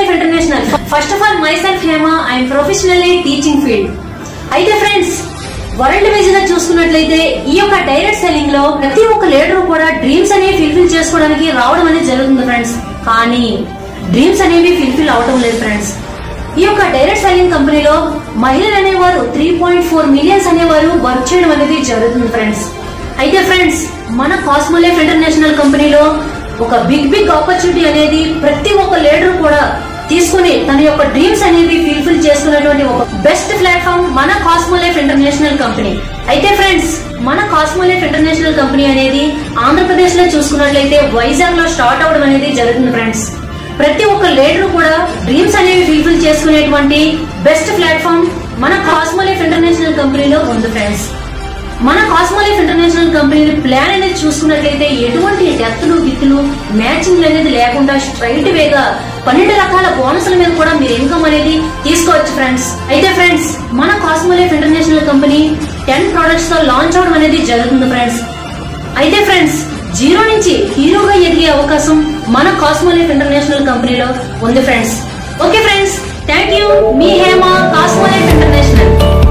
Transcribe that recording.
life international first of all myself Hema I'm professionally teaching field అయితే friends world wise గా చూసుకున్నట్లయితే ఈ యొక్క డైరెక్ట్ సెల్లింగ్ లో ప్రతి ఒక్క లీడర్ కూడా డ్రీమ్స్ అనేవి ఫిల్ఫిల్ చేసుకోవడానికి రావడం అనేది జరుగుతుంది ఫ్రెండ్స్ కానీ డ్రీమ్స్ అనేవి ఫిల్ఫిల్ అవడం లేదు ఫ్రెండ్స్ ఈ యొక్క డైరెక్ట్ సెల్లింగ్ కంపెనీలో మహిళలు అనేవారు త్రీ పాయింట్ ఫోర్ మిలియన్స్ అనేవారు వర్క్ చేయడం అనేది జరుగుతుంది ఫ్రెండ్స్ అయితే ఫ్రెండ్స్ మన కాస్మోలైఫ్ ఇంటర్నేషనల్ కంపెనీలో ఒక బిగ్ బిగ్ ఆపర్చునిటీ అనేది ప్రతి ఒక్క లీడర్ కూడా తీసుకుని తన యొక్క డ్రీమ్స్ అనేవి ఫుల్ఫిల్ చేసుకున్నటువంటి ఒక బెస్ట్ ప్లాట్ఫామ్ మన కాస్మోలైఫ్ ఇంటర్నేషనల్ కంపెనీ అయితే ఫ్రెండ్స్ మన కాస్మోలైఫ్ ఇంటర్నేషనల్ కంపెనీ అనేది ఆంధ్రప్రదేశ్ లో చూసుకున్నట్లయితే వైజాగ్ లో స్టార్ట్ అవడం అనేది జరుగుతుంది ఫ్రెండ్స్ ప్రతి ఒక్క లీడర్ కూడా డ్రీమ్స్ అనేవి ఫుల్ఫిల్ చేసుకునేటువంటి బెస్ట్ ప్లాట్ఫామ్ మన కాస్మోలైఫ్ ఇంటర్నేషనల్ కంపెనీలో ఉంది ఫ్రెండ్స్ మన కాస్మోలైఫ్ ఇంటర్నేషనల్ కంపెనీ ప్లాన్ అనేది చూసుకున్నట్లయితే ఎటువంటి డెత్తులు గిత్తులు మ్యాచింగ్ అనేది లేకుండా స్ట్రైట్ వేగా పన్నెండు రకాల బోనస్ల మీద కూడా మీరు ఇన్కమ్ అనేది తీసుకోవచ్చు ఫ్రెండ్స్ అయితే ఫ్రెండ్స్ మన Cosmolife international company ten products తో లాంచ్ అవడం అనేది జరుగుతుంది ఫ్రెండ్స్ అయితే ఫ్రెండ్స్ జీరో నుంచి హీరోగా ఎదిగే అవకాశం మన కాస్మోలైఫ్ ఇంటర్నేషనల్ కంపెనీలో ఉంది friends okay friends thank you మీ హేమ కాస్మోలైఫ్ ఇంటర్నేషనల్